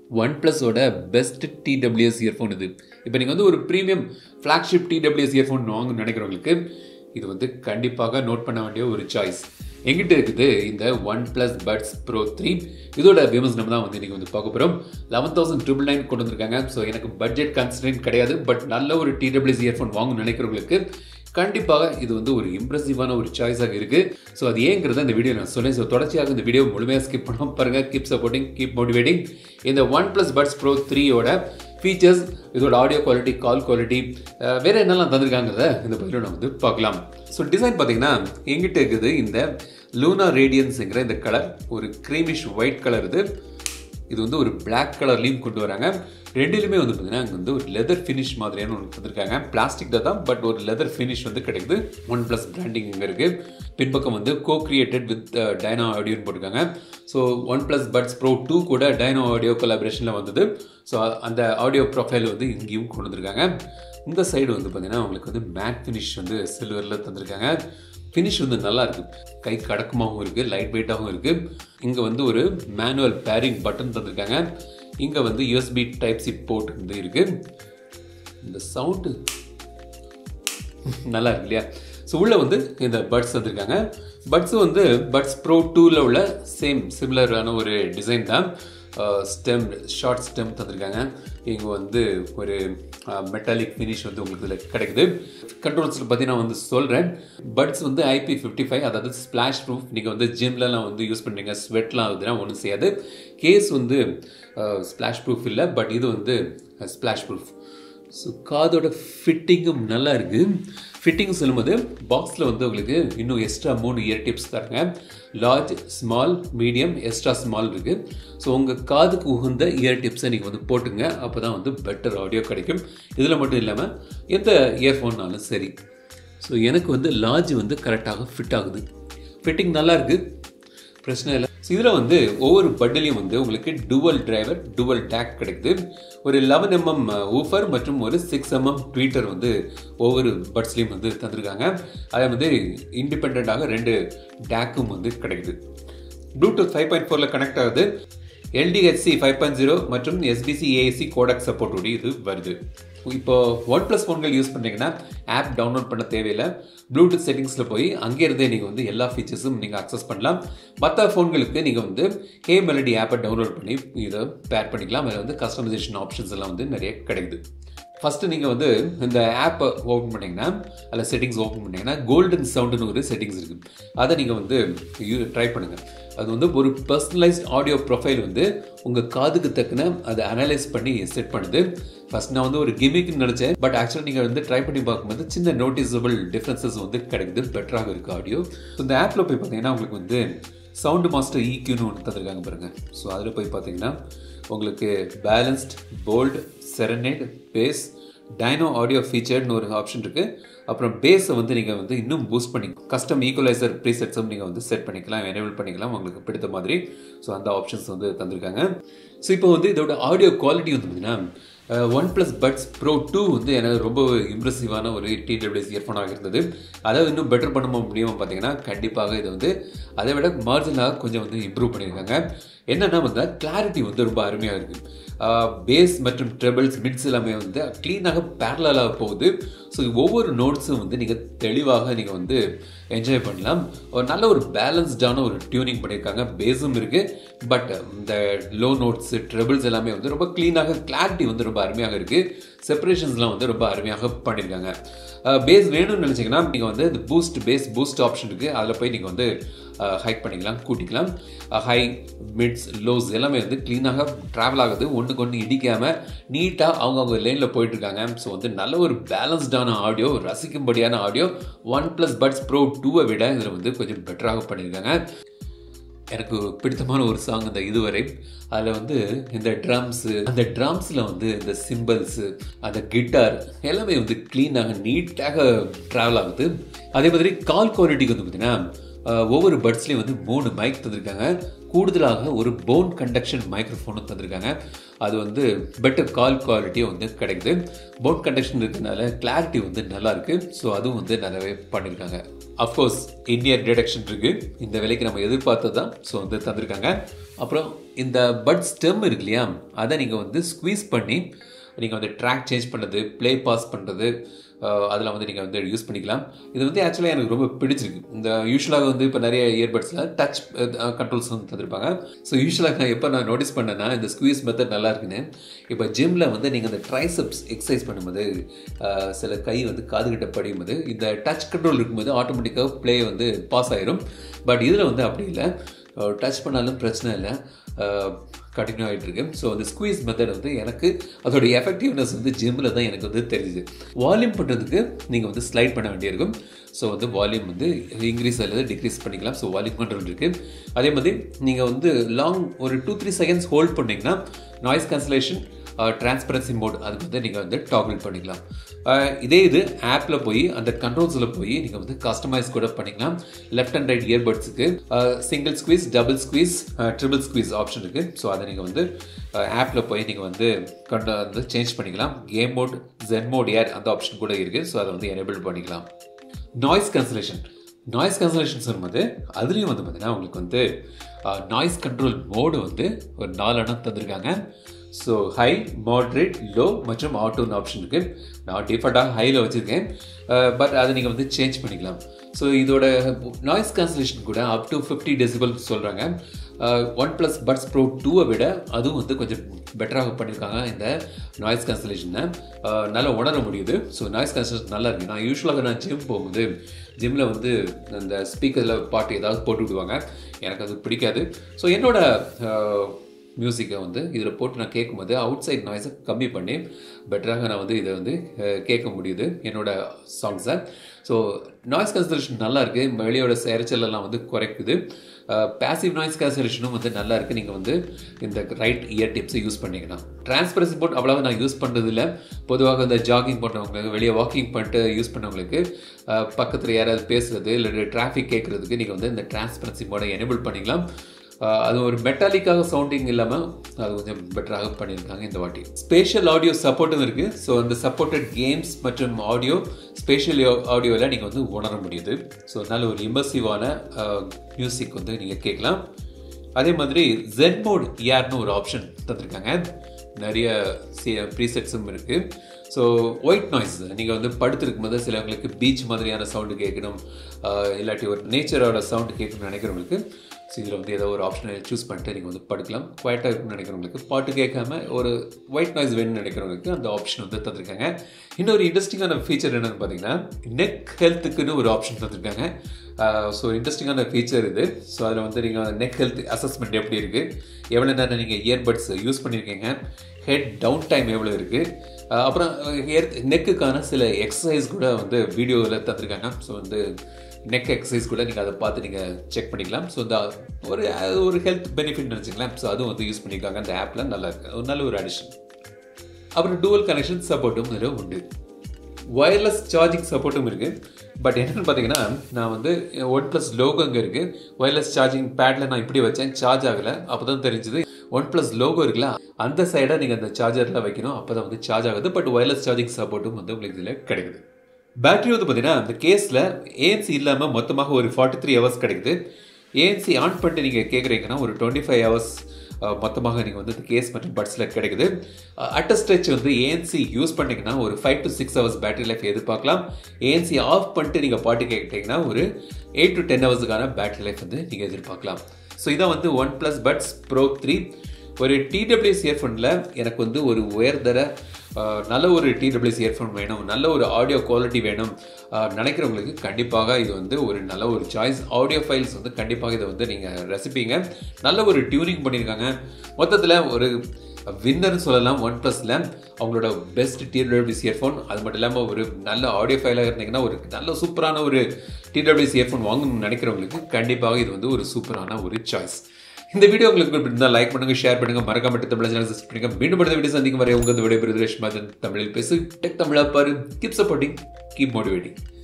one ப்ளஸோட best TWS earphone இது இப்போ நீங்கள் வந்து ஒரு ப்ரீமியம் ஃப்ளாக்ஷிப் டிடபிள்யூஎஸ் இயர்ஃபோன் வாங்க நினைக்கிறவங்களுக்கு இது வந்து கண்டிப்பாக நோட் பண்ண வேண்டிய ஒரு சாய்ஸ் எங்கிட்ட இருக்குது இந்த OnePlus Buds Pro three இதோட விமர்சனம் தான் வந்து இன்றைக்கி வந்து பார்க்க போகிறோம் லெவன் தௌசண்ட் ட்ரிபிள் நைன் கொண்டு வந்திருக்காங்க ஸோ எனக்கு பட்ஜெட் கன்ஸ்டன்ட் கிடையாது பட் நல்ல ஒரு டிடபிள்யூஎஸ் இயர்ஃபோன் வாங்கணும்னு நினைக்கிறவங்களுக்கு கண்டிப்பாக இது வந்து ஒரு இம்ப்ரெசிவான ஒரு சாய்ஸாக இருக்குது ஸோ அது ஏங்கிறத இந்த வீடியோ நான் சொன்னேன் ஸோ தொடர்ச்சியாக இந்த வீடியோ முழுமையாக ஸ்கிப் பண்ணாமல் பாருங்கள் கீப் சப்போர்ட்டிங் கீப் மோட்டிவேட்டிங் இந்த ஒன் ப்ளஸ் பட்ஸ் ப்ரோ த்ரீயோட ஃபீச்சர்ஸ் இதோட ஆடியோ குவாலிட்டி கால் குவாலிட்டி வேறு என்னெல்லாம் தந்திருக்காங்கிறத இந்த பதிவில் நம்ம வந்து பார்க்கலாம் ஸோ டிசைன் பார்த்தீங்கன்னா எங்கிட்ட இருக்குது இந்த லூனா ரேடியன்ஸுங்கிற இந்த கலர் ஒரு க்ரீமிஷ் ஒயிட் கலர் இது இது வந்து ஒரு பிளாக் கலர்லையும் கொண்டு வராங்க ரெண்டுலையுமே வந்து பார்த்தீங்கன்னா அங்கே வந்து ஒரு லெதர் ஃபினிஷ் மாதிரியான ஒன்று கொடுத்துருக்காங்க பிளாஸ்டிக் தான் பட் ஒரு லெதர் ஃபினிஷ் வந்து கிடைக்குது ஒன் ப்ளஸ் பிராண்டிங் இங்கே இருக்குது பின்பக்கம் வந்து கோ கிரியேட்டட் வித் டைனோ ஆடியோன்னு போட்டிருக்காங்க so OnePlus Buds Pro two கூட டைனோ ஆடியோ கொலாபரேஷனில் வந்தது ஸோ அந்த ஆடியோ ப்ரொஃபைல் வந்து இங்கேயும் கொண்டு வந்திருக்காங்க இந்த சைடு வந்து பார்த்தீங்கன்னா உங்களுக்கு வந்து மேட் ஃபினிஷ் வந்து சில்வரில் தந்திருக்காங்க ஃபினிஷ் வந்து நல்லா இருக்குது கை கடக்கமாகவும் இருக்குது லைட் வெயிட்டாகவும் இருக்குது இங்கே வந்து ஒரு மேனுவல் பேரிங் பட்டன் தந்திருக்காங்க இங்கே வந்து யூஎஸ்பி டைப் சி போர்ட் வந்து இருக்குது இந்த சவுண்டு நல்லா இருக்கு இல்லையா ஸோ உள்ளே வந்து இந்த பட்ஸ் வந்திருக்காங்க பட்ஸு வந்து பட்ஸ் ப்ரோ டூவில் உள்ள சேம் சிமிலரான ஒரு டிசைன் தான் ஸ்டெம் ஷார்ட் ஸ்டெம் தந்திருக்காங்க இங்கே வந்து ஒரு மெட்டாலிக் ஃபினிஷ் வந்து உங்களுக்கு இதில் கிடைக்குது கண்ட்ரோல்ஸில் பார்த்தீங்கன்னா வந்து சொல்கிறேன் பட்ஸ் வந்து ஐபி ஃபிஃப்டி ஃபைவ் அதாவது ஸ்ப்ளாஷ் ப்ரூஃப் நீங்கள் வந்து ஜிம்லலாம் வந்து யூஸ் பண்ணுறீங்க ஸ்வெட்லாம் ஆகுதுன்னா ஒன்றும் செய்யாது கேஸ் வந்து ஸ்ப்ளாஷ் ப்ரூஃப் இல்லை பட் இது வந்து ஸ்ப்ளாஷ் ப்ரூஃப் ஸோ காதோட ஃபிட்டிங்கும் நல்லா இருக்குது ஃபிட்டிங் சொல்லும்போது பாக்ஸில் வந்து உங்களுக்கு இன்னும் எக்ஸ்ட்ரா மூணு இயர் டிப்ஸ் தராங்க large small medium extra small இருக்குது ஸோ உங்கள் காதுக்கு உகந்த இயர் டிப்ஸை நீங்கள் வந்து போட்டுங்க அப்போ தான் வந்து பெட்டர் ஆடியோ கிடைக்கும் இதில் மட்டும் இல்லாமல் எந்த இயர்ஃபோன்னாலும் சரி ஸோ எனக்கு வந்து லார்ஜ் வந்து கரெக்டாக ஃபிட் ஆகுது ஃபிட்டிங் நல்லா இருக்குது பிரச்சனை இல்லை ஸோ இதில் வந்து ஒவ்வொரு பட்டிலையும் வந்து உங்களுக்கு டுவல் டிரைவர் டுவல் டேக் கிடைக்குது ஒரு லெவன் எம்எம் ஊஃபர் மற்றும் ஒரு சிக்ஸ் எம்எம் ட்வீட்டர் வந்து ஒவ்வொரு பட்ஸ்லேயும் வந்து தந்திருக்காங்க அதே வந்து இண்டிபெண்ட்டாக ரெண்டு டேக்கும் வந்து கிடைக்குது ப்ளூடூத் ஃபைவ் பாயிண்ட் ஃபோரில் கனெக்ட் ஆகுது எல்டிஹெச்சி ஃபைவ் பாயிண்ட் ஜீரோ மற்றும் எஸ்பிசி ஏஎஸ்சி கோடக் சப்போர்ட்டோடு இது வருது இப்போ ஒன் ப்ளஸ் ஃபோன்கள் யூஸ் பண்ணுறீங்கன்னா ஆப் டவுன்லோட் பண்ண தேவையில்லை ப்ளூடூத் செட்டிங்ஸில் போய் அங்கேருந்தே நீங்கள் வந்து எல்லா ஃபீச்சர்ஸும் நீங்கள் அக்சஸ் பண்ணலாம் மற்ற ஃபோன்களுக்கு நீங்கள் வந்து கே மெலடி ஆப்பை டவுன்லோட் பண்ணி இதை பேர் பண்ணிக்கலாம் அதில் வந்து கஸ்டமைசேஷன் ஆப்ஷன்ஸ் எல்லாம் வந்து நிறைய கிடைக்குது ஃபஸ்ட்டு நீங்கள் வந்து இந்த ஆப்பை ஓப்பன் பண்ணிங்கன்னா அதில் செட்டிங்ஸ் ஓப்பன் பண்ணிங்கன்னா கோல்டன் சவுண்டுன்னு ஒரு செட்டிங்ஸ் இருக்குது அதை நீங்கள் வந்து யூ ட்ரை பண்ணுங்கள் அது வந்து ஒரு பர்சனலைஸ்ட் ஆடியோ ப்ரொஃபைல் வந்து உங்கள் காதுக்கு தக்கன அதை அனலைஸ் பண்ணி செட் பண்ணுது ஃபஸ்ட் நான் வந்து ஒரு கிமிக்னு நினச்சேன் பட் ஆக்சுவலாக நீங்கள் வந்து ட்ரை பண்ணி பார்க்கும்போது சின்ன நோட்டிசபிள் டிஃப்ரென்சஸ் வந்து கிடைக்குது பெட்டராக இருக்குது ஆடியோ இந்த ஆப்பில் போய் பார்த்தீங்கன்னா உங்களுக்கு வந்து சவுண்டு மாஸ்டர் ஈக்யூன்னு ஒன்று தந்திருக்காங்க பாருங்கள் ஸோ அதில் போய் பார்த்தீங்கன்னா உங்களுக்கு balanced bold serenade bass Dynaudio ஃபீச்சர்னு ஒரு ஆப்ஷன் இருக்குது அப்புறம் பேஸை வந்து நீங்கள் வந்து இன்னும் பூஸ்ட் பண்ணி கஸ்டம் ஈக்குவலைசர் ப்ரீசெட்ஸும் நீங்கள் வந்து செட் பண்ணிக்கலாம் எனேபிள் பண்ணிக்கலாம் உங்களுக்கு பிடித்த மாதிரி ஸோ அந்த ஆப்ஷன்ஸ் வந்து தந்திருக்காங்க ஸோ இப்போ வந்து இதோட ஆடியோ குவாலிட்டி வந்து பார்த்தீங்கன்னா OnePlus Buds Pro two வந்து எனக்கு ரொம்ப இம்ப்ரெசிவான ஒரு டிடபிள்யூஎஸ் இயர்ஃபோனாக இருந்தது அதை இன்னும் பெட்டர் பண்ண முடியுமா பார்த்தீங்கன்னா கண்டிப்பாக இதை வந்து அதை விட மார்ஜினாக கொஞ்சம் வந்து இம்ப்ரூவ் பண்ணியிருக்காங்க என்னென்னா வந்து கிளாரிட்டி வந்து ரொம்ப அருமையாக இருக்குது பேஸ் மற்றும் ட்ரெபிள்ஸ் மிட்ஸ் எல்லாமே வந்து க்ளீனாக பேரலாக போகுது ஸோ ஒவ்வொரு நோட்ஸும் வந்து நீங்கள் தெளிவாக நீங்கள் வந்து என்ஜாய் பண்ணலாம் ஒரு நல்ல ஒரு பேலன்ஸ்டான ஒரு டியூனிங் பண்ணியிருக்காங்க பேஸும் இருக்குது பட் இந்த லோ நோட்ஸ் ட்ரெபிள்ஸ் எல்லாமே வந்து ரொம்ப க்ளீனாக கிளாரிட்டி வந்து ரொம்ப அருமையாக இருக்குது செப்பரேஷன்ஸ்லாம் வந்து ரொம்ப அருமையாக பண்ணியிருக்காங்க பேஸ் வேணும்னு நினச்சிங்கன்னா நீங்கள் வந்து இந்த பூஸ்ட் பேஸ் பூஸ்ட் ஆப்ஷன் இருக்குது அதில் போய் நீங்கள் வந்து ஹைக் பண்ணிக்கலாம் கூட்டிக்கலாம் ஹை மிட்ஸ் லோஸ் எல்லாமே வந்து க்ளீனாக ட்ராவல் ஆகுது ஒன்றுக்கு ஒன்று இடிக்காமல் நீட்டாக அவங்கவுங்க லேனில் போயிட்டுருக்காங்க ஸோ வந்து நல்ல ஒரு பேலன்ஸ்டான ஆடியோ ரசிக்கும்படியான audio OnePlus Buds Pro டூவை விட இதில் வந்து கொஞ்சம் பெட்டராக பண்ணியிருக்காங்க எனக்கு பிடித்தமான ஒரு சாங் இந்த இதுவரை அதில் வந்து இந்த ட்ரம்ஸு அந்த ட்ரம்ஸில் வந்து இந்த சிம்பிள்ஸு அந்த கிட்டார் எல்லாமே வந்து க்ளீனாக நீட்டாக ட்ராவல் ஆகுது அதே மாதிரி கால் குவாலிட்டிக்கு வந்து பார்த்தீங்கன்னா ஒவ்வொரு பட்ஸ்லேயும் வந்து மூணு மைக் தந்திருக்காங்க கூடுதலாக ஒரு போன் கண்டக்ஷன் மைக்ரோஃபோனும் தந்திருக்காங்க அது வந்து பெட்டர் கால் குவாலிட்டியும் வந்து கிடைக்குது போன் கண்டக்ஷன் இருக்கிறதுனால கிளாரிட்டி வந்து நல்லா இருக்கு ஸோ அதுவும் வந்து நல்லாவே பண்ணியிருக்காங்க அஃப்கோர்ஸ் இந்தியா டிடக்ஷன் இருக்கு இந்த விலைக்கு நம்ம எதிர்பார்த்தது தான் ஸோ வந்து தந்திருக்காங்க அப்புறம் இந்த பட் ஸ்டெம் இருக்கு இல்லையா அதை நீங்கள் வந்து ஸ்குவீஸ் பண்ணி நீங்கள் வந்து ட்ராக் சேஞ்ச் பண்ணுறது ப்ளே பாஸ் பண்ணுறது அதில் வந்து நீங்கள் வந்து யூஸ் பண்ணிக்கலாம் இது வந்து ஆக்சுவலாக எனக்கு ரொம்ப பிடிச்சிருக்கு இந்த யூஸ்வலாக வந்து இப்போ நிறைய இயர்பட்ஸில் டச் கண்ட்ரோல்ஸ் வந்து தந்திருப்பாங்க ஸோ யூஸ்வலாக நான் எப்போ நான் நோட்டீஸ் பண்ணேன்னா இந்த ஸ்குவீஸ் மெத்தட் நல்லா இருக்குன்னு இப்போ ஜிம்மில் வந்து நீங்கள் அந்த ட்ரைசப்ஸ் எக்ஸசைஸ் பண்ணும்போது சில கை வந்து காதுகிட்ட படியும் போது இந்த டச் கண்ட்ரோல் இருக்கும்போது ஆட்டோமேட்டிக்காக ப்ளே வந்து பாஸ் ஆயிரும் பட் இதில் வந்து அப்படி இல்லை டச் பண்ணாலும் பிரச்சனை இல்லை கண்டினியூ ஆகிட்டு இருக்கு ஸோ அந்த ஸ்குவீஸ் மெத்தட் வந்து எனக்கு அதோட எஃபெக்டிவ்னஸ் வந்து ஜிம்மில் தான் எனக்கு வந்து தெரிஞ்சுது வால்யூம் பண்ணுறதுக்கு நீங்கள் வந்து ஸ்லைட் பண்ண வேண்டியிருக்கும் ஸோ வந்து வால்யூம் வந்து இன்க்ரீஸ் அல்லது டிக்ரீஸ் பண்ணிக்கலாம் ஸோ வால்யூம் கண்ட்ரோல் இருக்குது அதே மாதிரி நீங்கள் வந்து லாங் ஒரு டூ த்ரீ செகண்ட்ஸ் ஹோல்ட் பண்ணிங்கன்னா நாய்ஸ் கேன்சலேஷன் டிரான்ஸ்பரன்சி மோட் அதுக்கு வந்து நீங்கள் வந்து டாகிள் பண்ணிக்கலாம் இதே இது ஆப்பில் போய் அந்த கண்ட்ரோல்ஸில் போய் நீங்கள் வந்து கஸ்டமைஸ் கூட பண்ணிக்கலாம் லெஃப்ட் அண்ட் ரைட் இயர்பட்ஸுக்கு single squeeze double squeeze triple squeeze option இருக்குது ஸோ அதை நீங்கள் வந்து ஆப்பில் போய் நீங்கள் வந்து கண்ட வந்து சேஞ்ச் பண்ணிக்கலாம் game mode Zen mode air அந்த ஆப்ஷன் கூட இருக்குது ஸோ அதை வந்து எனேபிள் பண்ணிக்கலாம் நாய்ஸ் கேன்சலேஷன் நாய்ஸ் கேன்சலேஷன் சொல்லும்போது அதுலேயும் வந்து பார்த்தீங்கன்னா உங்களுக்கு வந்து நாய்ஸ் கண்ட்ரோல் மோடு வந்து ஒரு நாலு இடம் தந்திருக்காங்க ஸோ ஹை மாட்ரேட் லோ மற்றும் ஆட்டோன்னு ஆப்ஷன் இருக்குது நான் டிஃபால்ட்டாக ஹையில் வச்சுருக்கேன் பட் அதை நீங்கள் வந்து சேஞ்ச் பண்ணிக்கலாம் ஸோ இதோட நாய்ஸ் கேன்சலேஷன் கூட அப் டு ஃபிஃப்டி டெசிபல் சொல்கிறாங்க ஒன் ப்ளஸ் பட்ஸ் ப்ரோ டூவை விட அதுவும் வந்து கொஞ்சம் பெட்டராக பண்ணியிருக்காங்க இந்த நாய்ஸ் கேன்சலேஷனை நல்லா உணர முடியுது ஸோ நாய்ஸ் கேன்சலேஷன் நல்லா இருக்குது நான் யூஸ்வலாக நான் ஜிம் போகும்போது ஜிம்மில் வந்து அந்த ஸ்பீக்கரில் பாட்டு ஏதாவது போட்டு விடுவாங்க எனக்கு அது பிடிக்காது ஸோ என்னோட மியூசிக்கை வந்து இதில் போட்டு நான் கேட்கும்போது அவுட் சைட் நாய்ஸை கம்மி பண்ணி பெட்டராக நான் வந்து இதை வந்து கேட்க முடியுது என்னோட சாங்ஸை ஸோ நாய்ஸ் கேன்சலேஷன் நல்லா இருக்குது வெளியோட இறைச்சலெல்லாம் வந்து குறைக்குது பேசிவ் நாய்ஸ் கேன்சலேஷனும் வந்து நல்லா இருக்குது நீங்கள் வந்து இந்த ரைட் இயர் டிப்ஸை யூஸ் பண்ணிக்கலாம் டிரான்ஸ்பரன்சி போர்ட் அவ்வளோவா நான் யூஸ் பண்ணுறதில்ல பொதுவாக இந்த ஜாகிங் பண்ணுறவங்களுக்கு வெளியே வாக்கிங் பண்ணிட்டு யூஸ் பண்ணவங்களுக்கு பக்கத்தில் யாராவது பேசுகிறது இல்லை டிராஃபிக் கேட்குறதுக்கு நீங்கள் வந்து இந்த டிரான்ஸ்பரன்சி மோடை எனேபிள் பண்ணிக்கலாம் அது ஒரு மெட்டாலிக்காக சவுண்டிங் இல்லாமல் அது கொஞ்சம் பெட்டராக பண்ணியிருக்காங்க இந்த வாட்டி ஸ்பேஷியல் ஆடியோ சப்போர்ட்டும் இருக்குது ஸோ அந்த சப்போர்ட்டட் கேம்ஸ் மற்றும் ஆடியோ ஸ்பேஷியல் ஆடியோவில் நீங்கள் வந்து உணர முடியுது ஸோ நல்ல ஒரு இமர்சிவான மியூசிக் வந்து நீங்கள் கேட்கலாம் அதே மாதிரி ஜென் மோட் ஏர்னு ஒரு ஆப்ஷன் தந்திருக்காங்க நிறைய சி ப்ரீசெட்ஸும் இருக்குது ஸோ ஒயிட் நாய்ஸ் நீங்கள் வந்து படுத்துருக்கும் போது சிலவங்களுக்கு பீச் மாதிரியான சவுண்டு கேட்கணும் இல்லாட்டி ஒரு நேச்சரோட சவுண்டு கேட்கணும்னு நினைக்கிறவங்களுக்கு ஸோ இதில் வந்து ஏதோ ஒரு ஆப்ஷனை சூஸ் பண்ணிட்டு நீங்கள் வந்து படுக்கலாம் குவாய்ட்டாக இருக்குன்னு நினைக்கிறவங்களுக்கு பாட்டு கேட்காம ஒரு ஒயிட் நாய்ஸ் வேணும்னு நினைக்கிறவங்களுக்கு அந்த ஆப்ஷன் வந்து தந்திருக்காங்க இன்னொரு இன்ட்ரெஸ்டிங்கான ஃபீச்சர் என்னென்னு பார்த்தீங்கன்னா நெக் ஹெல்த்துக்குன்னு ஒரு ஆப்ஷன் தந்திருக்காங்க ஸோ இன்ட்ரெஸ்டிங்கான ஃபீச்சர் இது ஸோ அதில் வந்து நீங்கள் நெக் ஹெல்த் அசஸ்மெண்ட் எப்படி இருக்குது எவ்வளோ நேரம் நீங்கள் இயர்பட்ஸ் யூஸ் பண்ணியிருக்கீங்க ஹெட் டவுன் டைம் எவ்வளோ இருக்குது அப்புறம் நெக்குக்கான சில எக்ஸசைஸ் கூட வந்து வீடியோவில் தந்திருக்காங்க ஸோ வந்து நெக் எக்ஸசைஸ் கூட நீங்கள் அதை பார்த்து நீங்கள் செக் பண்ணிக்கலாம் ஸோ இந்த ஒரு ஒரு ஹெல்த் பெனிஃபிட் நினச்சிக்கலாம் ஸோ அதுவும் வந்து யூஸ் பண்ணியிருக்காங்க அந்த ஆப்பில் நல்லா இருக்கு ஒரு நல்ல ஒரு அடிஷன் அப்புறம் டூவல் கனெக்ஷன் சப்போர்ட்டும் இதில் உண்டு ஒயர்லெஸ் சார்ஜிங் சப்போர்ட்டும் இருக்குது பட் என்னென்னு பார்த்தீங்கன்னா நான் வந்து ஒன் ப்ளஸ் லோகோ இங்கே இருக்குது ஒயர்லெஸ் சார்ஜிங் பேடில் நான் இப்படி வச்சேன் சார்ஜ் ஆகலை அப்போ தான் தெரிஞ்சுது ஒன் ப்ளஸ் லோகோ இருக்குல்ல அந்த சைடை நீங்கள் அந்த சார்ஜரில் வைக்கணும் அப்போ தான் வந்து சார்ஜ் ஆகுது பட் ஒயர்லெஸ் சார்ஜிங் சப்போர்ட்டும் வந்து உங்களுக்கு இதில் கிடைக்குது பேட்டரி வந்து பார்த்தீங்கன்னா அந்த கேஸில் ஏஎன்சி இல்லாமல் மொத்தமாக ஒரு ஃபார்ட்டி த்ரீ ஹவர்ஸ் கிடைக்குது ஏஎன்சி ஆன் பண்ணிட்டு நீங்கள் கேட்குறீங்கன்னா ஒரு டுவெண்ட்டி ஃபைவ் ஹவர்ஸ் மொத்தமாக நீங்கள் வந்து இந்த கேஸ் மற்றும் பட்ஸில் கிடைக்குது அட் ஸ்ட்ரெச் வந்து ஏஎன்சி யூஸ் பண்ணிங்கன்னா ஒரு five to six hours battery life எதிர்பார்க்கலாம் ஏஎன்சி ஆஃப் பண்ணிட்டு நீங்கள் பாட்டு கேட்டிங்கன்னா ஒரு எயிட் டு டென் ஹவர்ஸுக்கான பேட்டரி லைஃப் வந்து நீங்கள் எதிர்பார்க்கலாம் ஸோ இதான் வந்து OnePlus Buds Pro three ஒரு டிடபிள்யூஎஸ் இயர்ஃபோனில் எனக்கு வந்து ஒரு உயர்தர நல்ல ஒரு டிடபிள்யூஎஸ் இயர்ஃபோன் வேணும் நல்ல ஒரு ஆடியோ குவாலிட்டி வேணும் நினைக்கிறவங்களுக்கு கண்டிப்பாக இது வந்து ஒரு நல்ல ஒரு சாய்ஸ் ஆடியோ ஃபைல்ஸ் வந்து கண்டிப்பாக இதை வந்து நீங்கள் ரசிப்பீங்க நல்ல ஒரு டியூனிங் பண்ணியிருக்காங்க மொத்தத்தில் ஒரு வின்னர்னு சொல்லலாம் ஒன் ப்ளஸில் அவங்களோட பெஸ்ட் டிடபிள்யூஎஸ் இயர்ஃபோன் அது மட்டும் இல்லாமல் ஒரு நல்ல ஆடியோ ஃபைலாக இருந்தீங்கன்னா ஒரு நல்ல சூப்பரான ஒரு டிடபிள்யூஎஸ் இயர்ஃபோன் வாங்கணும்னு நினைக்கிறவங்களுக்கு கண்டிப்பாக இது வந்து ஒரு சூப்பரான ஒரு சாய்ஸ் இந்த வீடியோ உங்களுக்கு பிடிச்சிருந்தா லைக் பண்ணுங்க ஷேர் பண்ணுங்க மறக்காம தமிழ் சேனல் சப்ஸ்கிரைப் பண்ணுங்க மீண்டும் அடுத்த வீடியோ சந்திக்கும் வரை உங்க விடைபெறுது ரேஷ்மாதன் தமிழில் பேசு டெக் தமிழா பாரு கீப் சப்போர்ட்டிங் கீப் மோட்டிவேட்டிங்